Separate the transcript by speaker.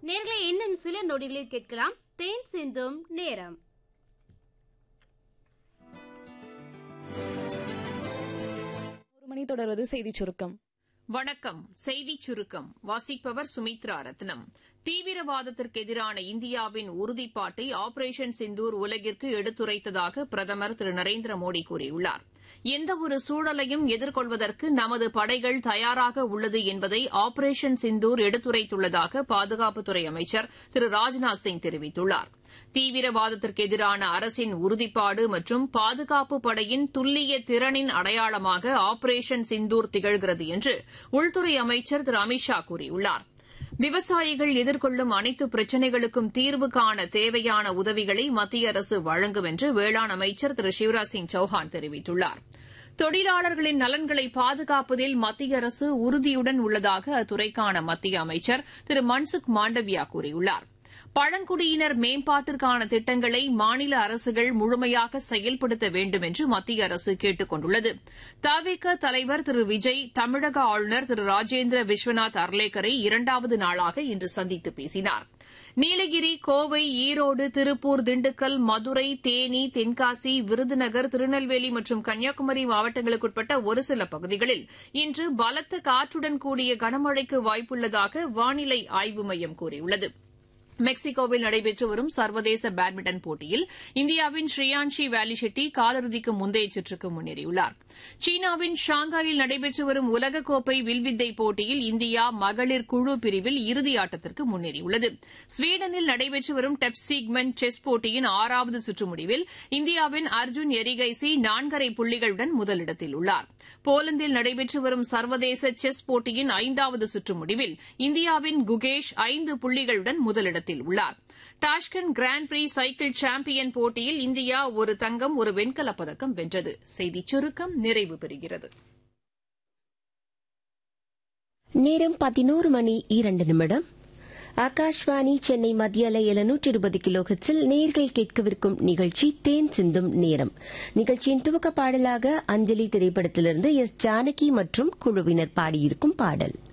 Speaker 1: நேர்களை இன்னும் சில நொடிகளில் கேட்கலாம் தேன் சிந்தும் நேரம்
Speaker 2: ஒரு மணி தொடர்வது செய்திச் சுருக்கம்
Speaker 3: வணக்கம் செய்திச் சுருக்கம் வாசிப்பவர் சுமித்ரா ரத்னம் தீவிரவாதத்திற்கு எதிரான இந்தியாவின் உறுதிப்பாட்டை ஆபரேஷன் சிந்தூர் உலகிற்கு எடுத்துரைத்ததாக பிரதமர் திரு நரேந்திர மோடி கூறியுள்ளார் எந்தவொரு சூழலையும் எதிர்கொள்வதற்கு நமது படைகள் தயாராக உள்ளது என்பதை ஆபரேஷன் சிந்தூர் எடுத்துரைத்துள்ளதாக பாதுகாப்புத்துறை அமைச்சர் திரு ராஜ்நாத் சிங் தெரிவித்துள்ளார் தீவிரவாதத்திற்கு எதிரான அரசின் உறுதிப்பாடு மற்றும் பாதுகாப்பு படையின் துல்லிய திறனின் அடையாளமாக ஆபரேஷன் சிந்தூர் திகழ்கிறது என்று உள்துறை அமைச்சர் திரு அமித் ஷா கூறியுள்ளார் விவசாயிகள் எதிர்கொள்ளும் அனைத்து பிரச்சினைகளுக்கும் தீர்வு காண தேவையான உதவிகளை மத்திய அரசு வழங்கும் என்று வேளாண் அமைச்சர் திரு சிவராஜ் சிங் சௌஹான் தெரிவித்துள்ளார் தொழிலாளர்களின் நலன்களை பாதுகாப்பதில் மத்திய அரசு உறுதியுடன் உள்ளதாக அத்துறைக்கான மத்திய அமைச்சர் திரு மன்சுக் மாண்டவியா கூறியுள்ளார் பழங்குடியினர் மேம்பாட்டிற்கான திட்டங்களை மாநில அரசுகள் முழுமையாக செயல்படுத்த வேண்டும் என்று மத்திய அரசு கேட்டுக் கொண்டுள்ளது தவிக தலைவர் திரு விஜய் தமிழக ஆளுநர் திரு ராஜேந்திர விஸ்வநாத் அர்லேக்கரை இரண்டாவது நாளாக இன்று சந்தித்து பேசினார் நீலகிரி கோவை ஈரோடு திருப்பூர் திண்டுக்கல் மதுரை தேனி தென்காசி விருதுநகர் திருநெல்வேலி மற்றும் கன்னியாகுமரி மாவட்டங்களுக்குட்பட்ட ஒரு சில பகுதிகளில் இன்று பலத்த காற்றுடன் கூடிய கனமழைக்கு வாய்ப்புள்ளதாக வானிலை ஆய்வு மையம் கூறியுள்ளது மெக்சிகோவில் நடைபெற்று வரும் சர்வதேச பேட்மிண்டன் போட்டியில் இந்தியாவின் ஸ்ரீயான்ஷி வேலிஷெட்டி காலிறுதிக்கு முந்தைய சுற்றுக்கு முன்னேறியுள்ளார் சீனாவின் ஷாங்காயில் நடைபெற்று வரும் உலகக்கோப்பை வில்வித்தை போட்டியில் இந்தியா மகளிர் குழு பிரிவில் இறுதி ஆட்டத்திற்கு முன்னேறியுள்ளது ஸ்வீடனில் நடைபெற்று வரும் டெப்சீக்மென்ட் செஸ் போட்டியின் ஆறாவது சுற்று முடிவில் இந்தியாவின் அர்ஜுன் எரிகைசி நான்கரை புள்ளிகளுடன் முதலிடத்தில் உள்ளார் போலந்தில் நடைபெற்று வரும் சர்வதேச செஸ் போட்டியின் ஐந்தாவது சுற்று முடிவில் இந்தியாவின் குகேஷ் ஐந்து புள்ளிகளுடன் முதலிடத்தில் உள்ளார் Tashkent grand prix cycle champion போட்டியில் இந்தியா ஒரு தங்கம் ஒரு வெண்கலப் பதக்கம் வென்றது செய்திச் சுருக்கம் நிறைவு பெறுகிறது
Speaker 4: நேரம் பதினோரு மணி இரண்டு நிமிடம் ஆகாஷ்வாணி சென்னை மத்திய அலை எழுநூற்றி இருபது கிலோ ஹெட்ஸில் நேர்கள் கேட்கவிருக்கும் நிகழ்ச்சி தேன் சிந்தும் நேரம் நிகழ்ச்சியின் துவக்க பாடலாக அஞ்சலி திரைப்படத்திலிருந்து எஸ் ஜானகி மற்றும் குழுவினர் பாடியிருக்கும் பாடல்